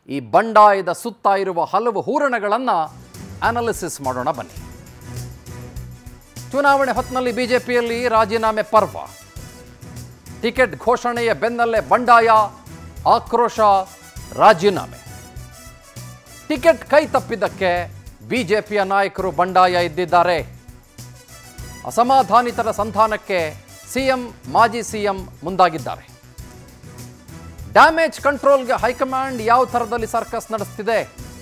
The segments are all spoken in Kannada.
ಈ ಬಂಡಾಯದ ಸುತ್ತ ಇರುವ ಹಲವು ಹೂರಣಗಳನ್ನು ಅನಾಲಿಸಿಸ್ ಮಾಡೋಣ ಬನ್ನಿ ಚುನಾವಣೆ ಹೊತ್ತಿನಲ್ಲಿ ಬಿಜೆಪಿಯಲ್ಲಿ ರಾಜೀನಾಮೆ ಪರ್ವ ಟಿಕೆಟ್ ಘೋಷಣೆಯ ಬೆನ್ನಲ್ಲೇ ಬಂಡಾಯ ಆಕ್ರೋಶ ರಾಜೀನಾಮೆ ಟಿಕೆಟ್ ಕೈ ತಪ್ಪಿದ್ದಕ್ಕೆ ಬಿಜೆಪಿಯ ನಾಯಕರು ಬಂಡಾಯ ಇದ್ದಿದ್ದಾರೆ ಅಸಮಾಧಾನಿತರ ಸಂಧಾನಕ್ಕೆ ಸಿಎಂ ಮಾಜಿ ಸಿಎಂ ಮುಂದಾಗಿದ್ದಾರೆ ಡ್ಯಾಮೇಜ್ ಕಂಟ್ರೋಲ್ಗೆ ಹೈಕಮಾಂಡ್ ಯಾವ ಥರದಲ್ಲಿ ಸರ್ಕಸ್ ನಡೆಸ್ತಿದೆ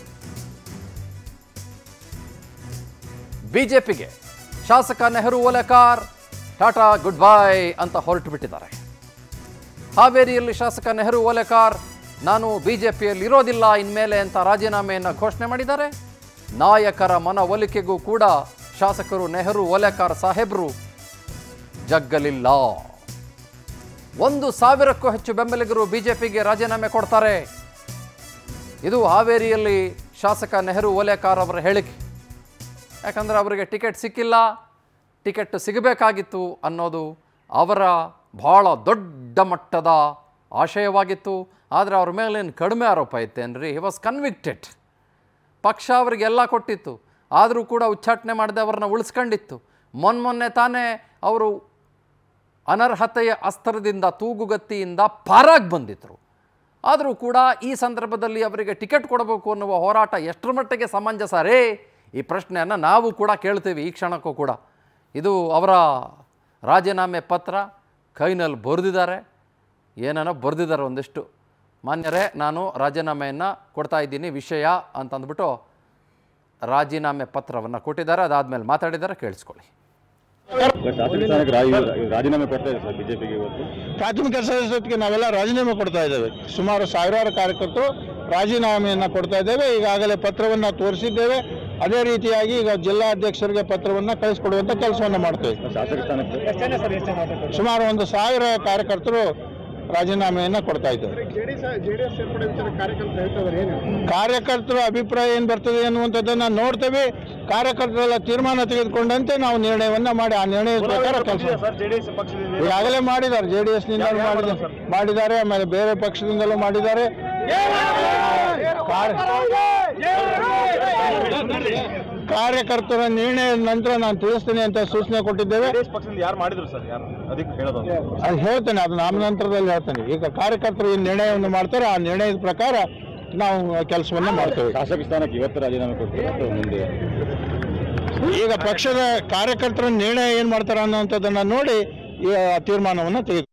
ಬಿಜೆಪಿಗೆ ಶಾಸಕ Nehru Olekar tata good bye ಅಂತ ಹೊರಟು ಬಿಟ್ಟಿದ್ದಾರೆ ಹಾವೇರಿಯಲ್ಲಿ ಶಾಸಕ ನೆಹರು ಓಲೆಕಾರ್ ನಾನು ಬಿಜೆಪಿಯಲ್ಲಿ ಇರೋದಿಲ್ಲ ಇನ್ಮೇಲೆ ಅಂತ ರಾಜೀನಾಮೆಯನ್ನು ಘೋಷಣೆ ಮಾಡಿದ್ದಾರೆ ನಾಯಕರ ಮನವೊಲಿಕೆಗೂ ಕೂಡ ಶಾಸಕರು ನೆಹರು ಓಲೆಕಾರ್ ಸಾಹೇಬ್ರು ಜಗ್ಗಲಿಲ್ಲ ಒಂದು ಸಾವಿರಕ್ಕೂ ಹೆಚ್ಚು ಬೆಂಬಲಿಗರು ಬಿಜೆಪಿಗೆ ರಾಜೀನಾಮೆ ಕೊಡ್ತಾರೆ ಇದು ಹಾವೇರಿಯಲ್ಲಿ ಶಾಸಕ ನೆಹರು ಓಲೆಕಾರ್ ಅವರ ಹೇಳಿಕೆ ಯಾಕಂದರೆ ಅವರಿಗೆ ಟಿಕೆಟ್ ಸಿಕ್ಕಿಲ್ಲ ಟಿಕೆಟ್ ಸಿಗಬೇಕಾಗಿತ್ತು ಅನ್ನೋದು ಅವರ ಬಹಳ ದೊಡ್ಡ ಮಟ್ಟದ ಆಶಯವಾಗಿತ್ತು ಆದರೆ ಅವ್ರ ಮೇಲೇನು ಕಡಿಮೆ ಆರೋಪ ಐತೇನ್ರಿ ಹಿ ವಾಸ್ ಕನ್ವಿಕ್ಟೆಡ್ ಪಕ್ಷ ಅವರಿಗೆಲ್ಲ ಕೊಟ್ಟಿತ್ತು ಆದರೂ ಕೂಡ ಉಚ್ಚಾಟನೆ ಮಾಡದೆ ಅವ್ರನ್ನ ಉಳಿಸ್ಕೊಂಡಿತ್ತು ಮೊನ್ಮೊನ್ನೆ ತಾನೇ ಅವರು ಅನರ್ಹತೆಯ ಅಸ್ತ್ರದಿಂದ ತೂಗುಗತ್ತಿಯಿಂದ ಪಾರಾಗಿ ಬಂದಿದ್ದರು ಆದರೂ ಕೂಡ ಈ ಸಂದರ್ಭದಲ್ಲಿ ಅವರಿಗೆ ಟಿಕೆಟ್ ಕೊಡಬೇಕು ಅನ್ನುವ ಹೋರಾಟ ಎಷ್ಟರ ಮಟ್ಟಿಗೆ ಸಮಂಜಸ ರೇ ಈ ಪ್ರಶ್ನೆಯನ್ನು ನಾವು ಕೂಡ ಕೇಳ್ತೀವಿ ಈ ಕ್ಷಣಕ್ಕೂ ಕೂಡ ಇದು ಅವರ ರಾಜೀನಾಮೆ ಪತ್ರ ಕೈನಲ್ಲಿ ಬರೆದಿದ್ದಾರೆ ಏನೇನೋ ಬರೆದಿದ್ದಾರೆ ಒಂದಿಷ್ಟು ಮಾನ್ಯರೇ ನಾನು ರಾಜೀನಾಮೆಯನ್ನು ಕೊಡ್ತಾ ಇದ್ದೀನಿ ವಿಷಯ ಅಂತಂದ್ಬಿಟ್ಟು ರಾಜೀನಾಮೆ ಪತ್ರವನ್ನು ಕೊಟ್ಟಿದ್ದಾರೆ ಅದಾದಮೇಲೆ ಮಾತಾಡಿದ್ದಾರೆ ಕೇಳಿಸ್ಕೊಳ್ಳಿ ಶಾಸಕ ಸ್ಥಾನಕ್ಕೆ ರಾ- ರಾಜೀನಾಮೆ ಕೊಡ್ತಾ ಇದೆ ಸರ್ ಬಿಜೆಪಿಗೆ ಇವತ್ತು ಪ್ರಾಥಮಿಕ ಸದಸ್ಯತ್ವಕ್ಕೆ ನಾವೆಲ್ಲ ರಾಜೀನಾಮೆ ಕೊಡ್ತಾ ಇದ್ದೇವೆ ಸುಮಾರು ಸಾವಿರಾರು ಕಾರ್ಯಕರ್ತರು ರಾಜೀನಾಮೆಯನ್ನು ಕೊಡ್ತಾ ಇದ್ದೇವೆ ಈಗಾಗಲೇ ಪತ್ರವನ್ನು ತೋರಿಸಿದ್ದೇವೆ ಅದೇ ರೀತಿಯಾಗಿ ಈಗ ಜಿಲ್ಲಾಧ್ಯಕ್ಷರಿಗೆ ಪತ್ರವನ್ನು ಕಳಿಸ್ಕೊಡುವಂಥ ಕೆಲಸವನ್ನು ಮಾಡ್ತೇವೆ ಶಾಸಕ ಸ್ಥಾನಕ್ಕೆ ಸುಮಾರು ಒಂದು ಸಾವಿರ ಕಾರ್ಯಕರ್ತರು ರಾಜೀನಾಮೆಯನ್ನು ಕೊಡ್ತಾ ಇದ್ದೇವೆ ಕಾರ್ಯಕರ್ತರ ಅಭಿಪ್ರಾಯ ಏನು ಬರ್ತದೆ ಅನ್ನುವಂಥದ್ದನ್ನು ನೋಡ್ತೇವೆ ಕಾರ್ಯಕರ್ತರೆಲ್ಲ ತೀರ್ಮಾನ ತೆಗೆದುಕೊಂಡಂತೆ ನಾವು ನಿರ್ಣಯವನ್ನ ಮಾಡಿ ಆ ನಿರ್ಣಯದ ಪ್ರಕಾರ ಕೆಲಸ ಈಗಾಗಲೇ ಮಾಡಿದ್ದಾರೆ ಜೆ ಡಿ ಎಸ್ನಿಂದ ಮಾಡಿದ್ದಾರೆ ಆಮೇಲೆ ಬೇರೆ ಪಕ್ಷದಿಂದಲೂ ಮಾಡಿದ್ದಾರೆ ಕಾರ್ಯ- ಕಾರ್ಯಕರ್ತರ ನಿರ್ಣಯದ ನಂತರ ನಾನು ತಿಳಿಸ್ತೇನೆ ಅಂತ ಸೂಚನೆ ಕೊಟ್ಟಿದ್ದೇವೆ ಪಕ್ಷದಿಂದ ಯಾರು ಮಾಡಿದ್ರು ಸರ್ ಯಾರು ಅದಕ್ಕೆ ಹೇಳೋದು ಅದು ಹೇಳ್ತೇನೆ ಅದು ನಾಮನಂತರದಲ್ಲಿ ಹೇಳ್ತೇನೆ ಈಗ ಕಾರ್ಯಕರ್ತರು ಏನು ನಿರ್ಣಯವನ್ನು ಮಾಡ್ತಾರೆ ಆ ನಿರ್ಣಯದ ಪ್ರಕಾರ ನಾವು ಕೆಲಸವನ್ನು ಮಾಡ್ತೇವೆ ಶಾಸಕ ಸ್ಥಾನಕ್ಕೆ ಇವತ್ತು ರಾಜೀನಾಮೆ ಕೊಡ್ತಾರೆ ಅಥವಾ ಮುಂದೆ ಈಗ ಪಕ್ಷದ ಕಾರ್ಯಕರ್ತರ ನಿರ್ಣಯ ಏನು ಮಾಡ್ತಾರೆ ಅನ್ನೋಂಥದ್ದನ್ನು ನೋಡಿ ಈ ತೀರ್ಮಾನವನ್ನು ತೆಗೆದು